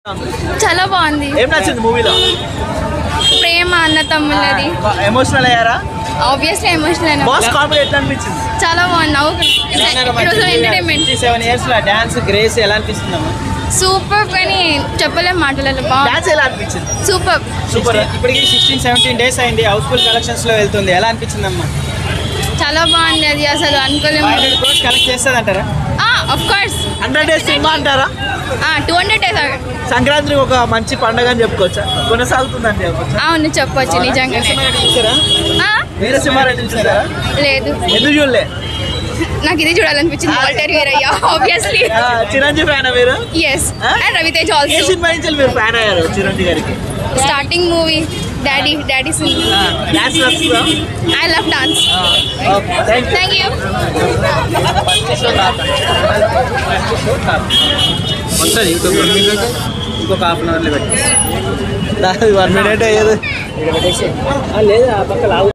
చాలా బాగుంది ఏం నచ్చింది మూవీలో ప్రేమ అన్న తమ్ముళ్ళది ఎమోషనల్ అయ్యారా ఆబ్వియస్లీ ఎమోషనల్ బాస్ కామెడీ ఎట్లా అనిపించింది చాలా బాగుంది నవ్వు ఎంటర్టైన్మెంట్ సెవెన్ ఇయర్స్ లో డాన్స్ గ్రేస్ ఎలా అనిపిస్తుందమ్మా సూపర్ కానీ చెప్పలేం మాటలలో బాగుంది డాన్స్ ఎలా అనిపించింది సూపర్ సూపర్ ఇప్పటికి సిక్స్టీన్ సెవెంటీన్ డేస్ అయింది హౌస్ఫుల్ కలెక్షన్స్ లో వెళ్తుంది ఎలా అనిపించిందమ్మా చాలా బాగుంది అది అసలు అనుకోలేము ఫైవ్ హండ్రెడ్ క్రోర్స్ కలెక్ట్ చేస్తుంది అంటారా of course hundred days cinema అంటారా టూ హండ్రెడ్ డేస్ సంక్రాంతి ఒక మంచి పండుగ అని చెప్పుకోవచ్చా కొనసాగుతుందని చెప్పొచ్చా అవును చెప్పొచ్చు నిజంగానే చూసారా ఆ, వీరసింహారెడ్డి చూసారా లేదు ఎందుకు చూడలే నాకు ఇది చూడాలనిపించింది వాల్టర్ వీరయ్య ఆబ్వియస్లీ ఆ, చిరంజీవి ఫ్యాన్ మీరు ఎస్ ఆ? అండ్ రవితేజ్ ఏ ఆల్సో సినిమా నుంచి మీరు ఫ్యాన్ అయ్యారు చిరంజీవి గారికి starting movie daddy daddy cinema dance వస్తుందా I love dance thank you వస్తుంది ఇంకొక ఇంకొక హాఫ్ అన్ అవర్లో పెట్టి వన్ మినిట్ అయ్యేది లేదా పక్క లాగు